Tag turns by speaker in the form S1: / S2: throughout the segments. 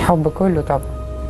S1: الحب كله طبعا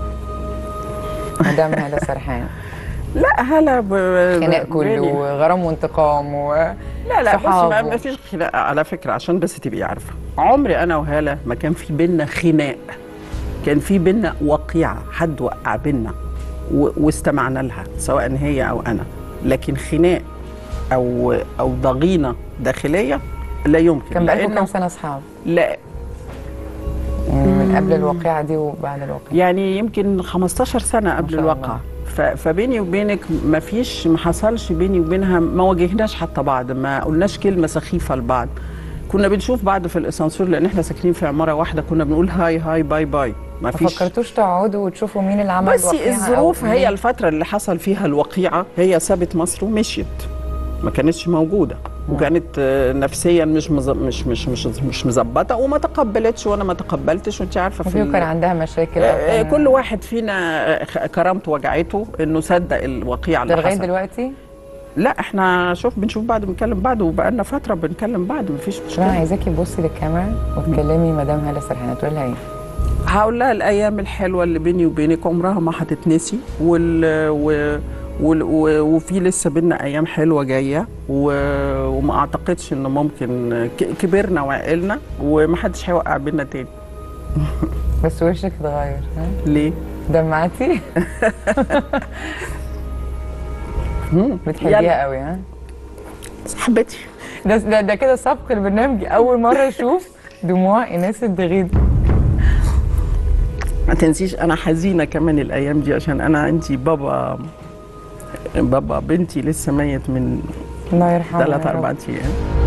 S1: مدام هلا سرحان
S2: لا هلا ب...
S1: خناق
S2: ب-
S1: كله
S2: بيني.
S1: وغرام وانتقام و
S2: لا لا بصي
S1: صحاب
S2: ما
S1: و-
S2: ما فيش خناق على فكره عشان بس تبقي عارفه عمري انا وهاله ما كان في بينا خناق كان في بينا وقيعه حد وقع بينا و... واستمعنا لها سواء هي او انا لكن خناق او او ضغينه داخليه لا يمكن
S1: كان بقالكم
S2: لأنه-
S1: كام سنه اصحاب؟
S2: لا
S1: يعني من قبل الواقعه دي وبعد الواقعه
S2: يعني يمكن 15 سنه قبل
S1: شاء الله.
S2: الواقعه ف- فبيني وبينك ما فيش ما حصلش بيني وبينها ما واجهناش حتى بعض ما قلناش كلمه سخيفه لبعض كنا بنشوف بعض في الاسانسير لان احنا ساكنين في عماره واحده كنا بنقول هاي هاي باي باي ما
S1: ما
S2: فيش
S1: فكرتوش تقعدوا وتشوفوا مين اللي عمل
S2: بس
S1: الواقعة
S2: الظروف
S1: أو
S2: هي
S1: مين؟
S2: الفتره اللي حصل فيها الوقيعه هي سابت مصر ومشيت ما كانتش موجوده وكانت آه، نفسيا مش مز... مش مش مش مش مظبطه وما تقبلتش وانا ما تقبلتش وانت عارفه في
S1: وفي
S2: ال-
S1: كان عندها مشاكل أو
S2: آه،
S1: كان-
S2: كل واحد فينا آه، كرامته وجعته انه صدق الوقيعه
S1: ده
S2: اللي
S1: لغايه
S2: حصل
S1: دلوقتي
S2: لا احنا شوف بنشوف بعض بنكلم بعض وبقالنا فتره بنكلم بعض مفيش
S1: انا
S2: مشكله
S1: عايزاكي تبصي للكاميرا وتكلمي مدام هلا سرحان تقول لها ايه؟
S2: هقول لها الايام الحلوه اللي بيني وبينك عمرها ما هتتنسي وال و... وال... و... وفي لسه بينا ايام حلوه جايه و... وما اعتقدش انه ممكن ك... كبرنا وعقلنا ومحدش هيوقع بينا تاني
S1: بس وشك اتغير ها؟
S2: ليه؟
S1: دمعتي؟
S2: يلا.
S1: بتحبيها قوي ها؟
S2: صاحبتي
S1: ده ده, ده كده سبق البرنامج اول مره اشوف دموع ايناس الدغيدي
S2: ما تنسيش انا حزينه كمان الايام دي عشان انا عندي بابا بابا بنتي لسه ميت من
S1: الله يرحمه
S2: ثلاث
S1: يا رب.
S2: اربع ايام